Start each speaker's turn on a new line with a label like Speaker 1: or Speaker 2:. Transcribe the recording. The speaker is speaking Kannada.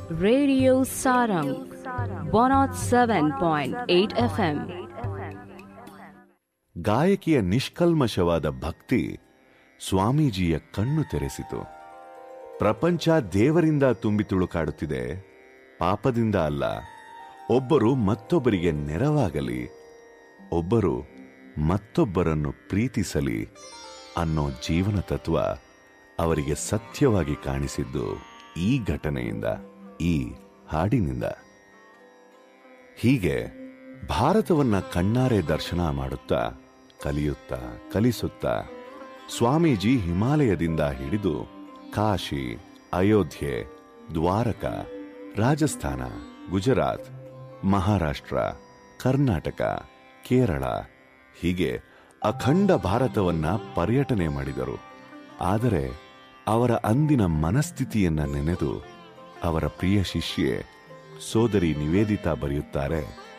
Speaker 1: Radio Sarang 107.8 FM.
Speaker 2: ಗಾಯಕಿಯ ನಿಷ್ಕಲ್ಮಶವಾದ ಭಕ್ತಿ ಸ್ವಾಮೀಜಿಯ ಕಣ್ಣು ತೆರೆಸಿತು ಪ್ರಪಂಚ ದೇವರಿಂದ ತುಂಬಿ ತುಳುಕಾಡುತ್ತಿದೆ ಪಾಪದಿಂದ ಅಲ್ಲ ಒಬ್ಬರು ಮತ್ತೊಬ್ಬರಿಗೆ ನೆರವಾಗಲಿ ಒಬ್ಬರು ಮತ್ತೊಬ್ಬರನ್ನು ಪ್ರೀತಿಸಲಿ ಅನ್ನೋ ಜೀವನ ತತ್ವ ಅವರಿಗೆ ಸತ್ಯವಾಗಿ ಕಾಣಿಸಿದ್ದು ಈ ಘಟನೆಯಿಂದ ಈ ಹಾಡಿನಿಂದ ಹೀಗೆ ಭಾರತವನ್ನ ಕಣ್ಣಾರೆ ದರ್ಶನ ಮಾಡುತ್ತಾ ಕಲಿಯುತ್ತಾ ಕಲಿಸುತ್ತಾ ಸ್ವಾಮೀಜಿ ಹಿಮಾಲಯದಿಂದ ಹಿಡಿದು ಕಾಶಿ ಅಯೋಧ್ಯೆ ದ್ವಾರಕ ರಾಜಸ್ಥಾನ ಗುಜರಾತ್ ಮಹಾರಾಷ್ಟ್ರ ಕರ್ನಾಟಕ ಕೇರಳ ಹೀಗೆ ಅಖಂಡ ಭಾರತವನ್ನ ಪರ್ಯಟನೆ ಮಾಡಿದರು ಆದರೆ ಅವರ ಅಂದಿನ ಮನಸ್ಥಿತಿಯನ್ನ ನೆನೆದು ಅವರ ಪ್ರಿಯ ಶಿಷ್ಯೆ ಸೋದರಿ ನಿವೇದಿತಾ ಬರೆಯುತ್ತಾರೆ